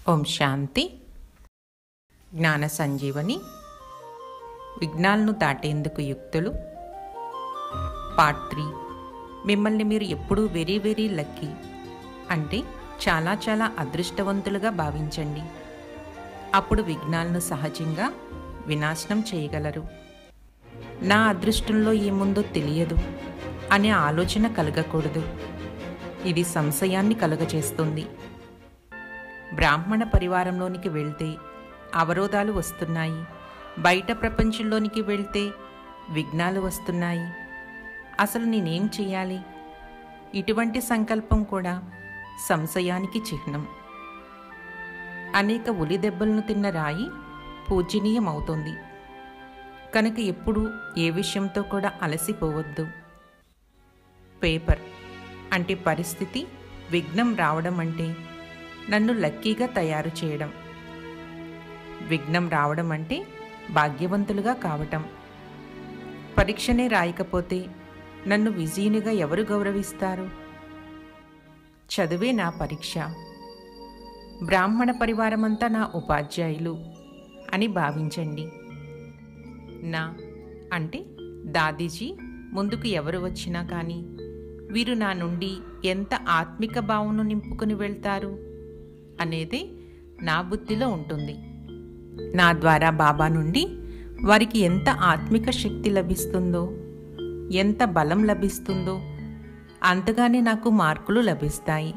ఓం శాంతి జ్ఞాన సంజీవని విఘ్నాలను దాటేందుకు యుక్తులు part three మిమ్మల్ని మీరు ఎప్పుడూ వెరీ వెరీ లక్కీ అంటే చాలా చాలా అదృష్టవంతులుగా భావించండి అప్పుడు విఘ్నాలను సహజంగా వినాశనం చేయగలరు నా అదృష్టంలో ఏముందో తెలియదు అనే ఆలోచన కలగకూడదు ఇది సంశయాన్ని కలుగచేస్తుంది బ్రాహ్మణ పరివారంలోనికి వెళ్తే అవరోధాలు వస్తున్నాయి బయట ప్రపంచంలోనికి వెళ్తే విఘ్నాలు వస్తున్నాయి అసలు నేనేం చేయాలి ఇటువంటి సంకల్పం కూడా సంశయానికి చిహ్నం అనేక ఉలి దెబ్బలను తిన్న రాయి పూజనీయమవుతుంది కనుక ఎప్పుడూ ఏ విషయంతో కూడా అలసిపోవద్దు పేపర్ అంటే పరిస్థితి విఘ్నం రావడం అంటే నన్ను లక్కీగా తయారు చేయడం విఘ్నం రావడం అంటే భాగ్యవంతులుగా కావటం పరీక్షనే రాయకపోతే నన్ను విజయునిగా ఎవరు గౌరవిస్తారు చదువే నా పరీక్ష బ్రాహ్మణ పరివారమంతా నా ఉపాధ్యాయులు అని భావించండి నా అంటే దాదీజీ ముందుకు ఎవరు వచ్చినా కానీ వీరు నా నుండి ఎంత ఆత్మిక భావను నింపుకుని వెళ్తారు అనేది నా బుద్ధిలో ఉంటుంది నా ద్వారా బాబా నుండి వారికి ఎంత ఆత్మిక శక్తి లభిస్తుందో ఎంత బలం లభిస్తుందో అంతగానే నాకు మార్కులు లభిస్తాయి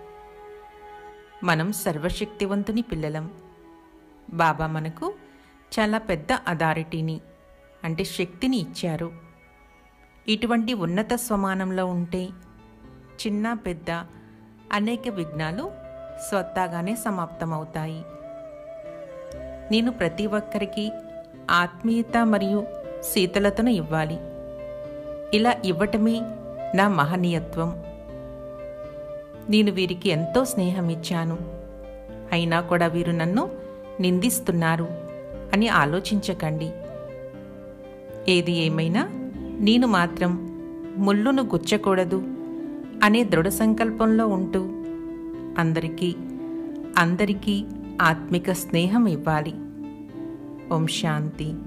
మనం సర్వశక్తివంతుని పిల్లలం బాబా మనకు చాలా పెద్ద అథారిటీని అంటే శక్తిని ఇచ్చారు ఇటువంటి ఉన్నత స్వమానంలో ఉంటే చిన్న పెద్ద అనేక విఘ్నాలు స్వత్తాగానే సమాప్తమవుతాయి నేను ప్రతి ఒక్కరికి ఆత్మీయత మరియు శీతలతను ఇవ్వాలి ఇలా ఇవ్వటమే నా మహనీయత్వం నేను వీరికి ఎంతో స్నేహం ఇచ్చాను అయినా కూడా వీరు నన్ను నిందిస్తున్నారు అని ఆలోచించకండి ఏది ఏమైనా నేను మాత్రం ముళ్ళును గుచ్చకూడదు అనే దృఢ సంకల్పంలో ఉంటూ అందరికీ అందరికీ ఆత్మిక స్నేహం ఇవ్వాలి ఓం శాంతి